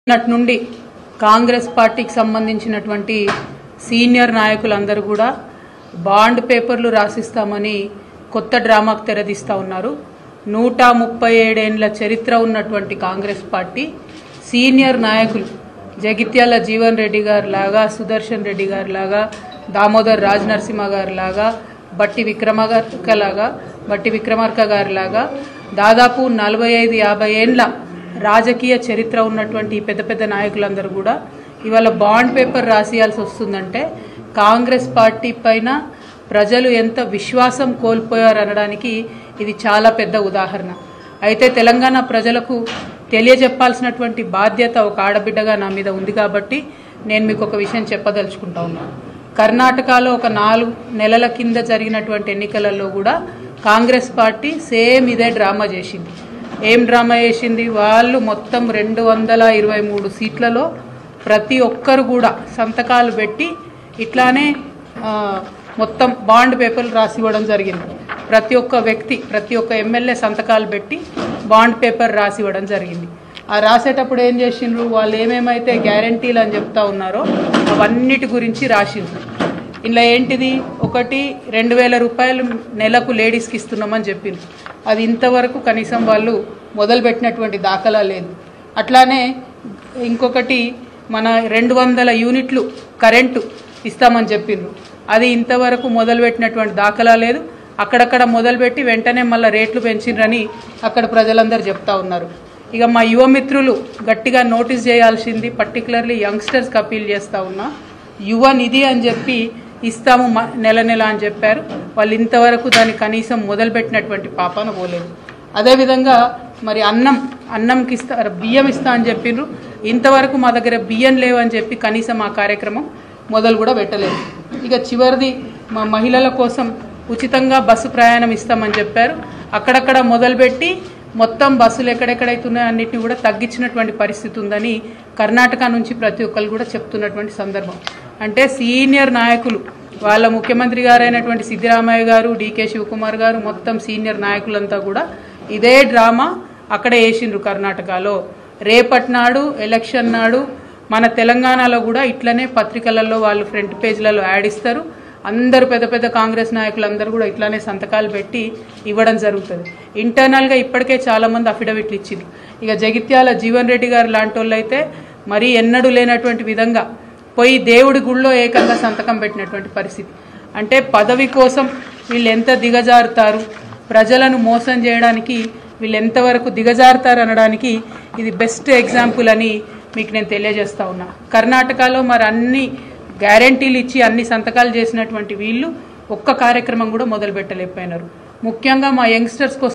నిన్నటి నుండి కాంగ్రెస్ పార్టీకి సంబంధించినటువంటి సీనియర్ నాయకులందరూ కూడా బాండ్ పేపర్లు రాసిస్తామని కొత్త డ్రామాకు తెరదీస్తా ఉన్నారు నూట ముప్పై ఏడేండ్ల చరిత్ర ఉన్నటువంటి కాంగ్రెస్ పార్టీ సీనియర్ నాయకులు జగిత్యాల జీవన్ రెడ్డి గారి లాగా సుదర్శన్ రెడ్డి గారి లాగా దామోదర్ రాజ్ నరసింహ గారి లాగా బట్టి విక్రమార్క లాగా బట్టి విక్రమార్క గారి లాగా దాదాపు నలభై ఐదు యాభై ఏండ్ల రాజకీయ చరిత్ర ఉన్నటువంటి ఈ పెద్ద పెద్ద నాయకులందరూ కూడా ఇవాళ బాండ్ పేపర్ రాసియాల్సి వస్తుందంటే కాంగ్రెస్ పార్టీ పైన ప్రజలు ఎంత విశ్వాసం కోల్పోయారు అనడానికి ఇది చాలా పెద్ద ఉదాహరణ అయితే తెలంగాణ ప్రజలకు తెలియజెప్పాల్సినటువంటి బాధ్యత ఒక ఆడబిడ్డగా నా మీద ఉంది కాబట్టి నేను మీకు ఒక విషయం చెప్పదలుచుకుంటా ఉన్నాను కర్ణాటకలో ఒక నాలుగు నెలల కింద జరిగినటువంటి ఎన్నికలలో కూడా కాంగ్రెస్ పార్టీ సేమ్ ఇదే డ్రామా చేసింది ఏం డ్రామా చేసింది వాళ్ళు మొత్తం రెండు వందల ఇరవై మూడు సీట్లలో ప్రతి ఒక్కరు కూడా సంతకాలు పెట్టి ఇట్లానే ఆ, మొత్తం బాండ్ పేపర్లు రాసి ఇవ్వడం జరిగింది ప్రతి ఒక్క వ్యక్తి ప్రతి ఒక్క ఎమ్మెల్యే సంతకాలు పెట్టి బాండ్ పేపర్ రాసి ఇవ్వడం జరిగింది ఆ రాసేటప్పుడు ఏం చేసిండ్రు వాళ్ళు ఏమేమైతే గ్యారంటీలు అని చెప్తా ఉన్నారో అవన్నిటి గురించి రాసిండ్రు ఇలా ఏంటిది ఒకటి రెండు వేల రూపాయలు నెలకు లేడీస్కి ఇస్తున్నామని చెప్పింది అది ఇంతవరకు కనీసం వాళ్ళు మొదలుపెట్టినటువంటి దాఖలా లేదు అట్లానే ఇంకొకటి మన రెండు వందల యూనిట్లు కరెంటు ఇస్తామని చెప్పిండ్రు అది ఇంతవరకు మొదలుపెట్టినటువంటి దాఖలా లేదు అక్కడక్కడ మొదలుపెట్టి వెంటనే మళ్ళీ రేట్లు పెంచిండ్రని అక్కడ ప్రజలందరూ చెప్తా ఉన్నారు ఇక మా యువమిత్రులు గట్టిగా నోటీస్ చేయాల్సింది పర్టికులర్లీ యంగ్స్టర్స్కి అప్పీల్ చేస్తా ఉన్నా యువ నిధి అని చెప్పి ఇస్తాము మ- నెల నెల అని చెప్పారు వాళ్ళు ఇంతవరకు దాన్ని కనీసం మొదలుపెట్టినటువంటి పాపాన పోలేదు అదేవిధంగా మరి అన్నం అన్నంకి ఇస్తా బియ్యం ఇస్తా అని చెప్పిండ్రు ఇంతవరకు మా దగ్గర బియ్యం లేవని చెప్పి కనీసం ఆ కార్యక్రమం మొదలు కూడా పెట్టలేదు ఇక చివరిది మా మహిళల కోసం ఉచితంగా బస్సు ప్రయాణం ఇస్తామని చెప్పారు అక్కడక్కడ మొదలుపెట్టి మొత్తం బస్సులు ఎక్కడెక్కడైతే ఉన్నాయో అన్నిటిని కూడా తగ్గించినటువంటి పరిస్థితి ఉందని కర్ణాటక నుంచి ప్రతి ఒక్కరు కూడా చెప్తున్నటువంటి సందర్భం అంటే సీనియర్ నాయకులు వాళ్ళ ముఖ్యమంత్రి గారైనటువంటి సిద్ధరామయ్య గారు డీకే శివకుమార్ గారు మొత్తం సీనియర్ నాయకులంతా కూడా ఇదే డ్రామా అక్కడే వేసిండ్రు కర్ణాటకలో రేపటి నాడు ఎలక్షన్ నాడు మన తెలంగాణలో కూడా ఇట్లనే పత్రికలలో వాళ్ళు ఫ్రంట్ పేజ్లలో యాడ్ ఇస్తారు అందరూ పెద్ద పెద్ద కాంగ్రెస్ నాయకులు అందరూ కూడా ఇట్లానే సంతకాలు పెట్టి ఇవ్వడం జరుగుతుంది ఇంటర్నల్గా ఇప్పటికే చాలామంది అఫిడవిట్లు ఇచ్చింది ఇక జగిత్యాల జీవన్ రెడ్డి గారు లాంటి వాళ్ళు అయితే మరీ ఎన్నడూ లేనటువంటి విధంగా పోయి దేవుడి గుళ్ళో ఏకంగా సంతకం పెట్టినటువంటి పరిస్థితి అంటే పదవి కోసం వీళ్ళు ఎంత దిగజారుతారు ప్రజలను మోసం చేయడానికి వీళ్ళు ఎంతవరకు దిగజారుతారు అనడానికి ఇది బెస్ట్ ఎగ్జాంపుల్ అని మీకు నేను తెలియజేస్తా ఉన్నా కర్ణాటకలో మరి అన్ని గ్యారంటీలు ఇచ్చి అన్ని సంతకాలు చేసినటువంటి వీళ్ళు ఒక్క కార్యక్రమం కూడా మొదలు పెట్టలేకపోయినారు ముఖ్యంగా మా యంగ్స్టర్స్ కోసం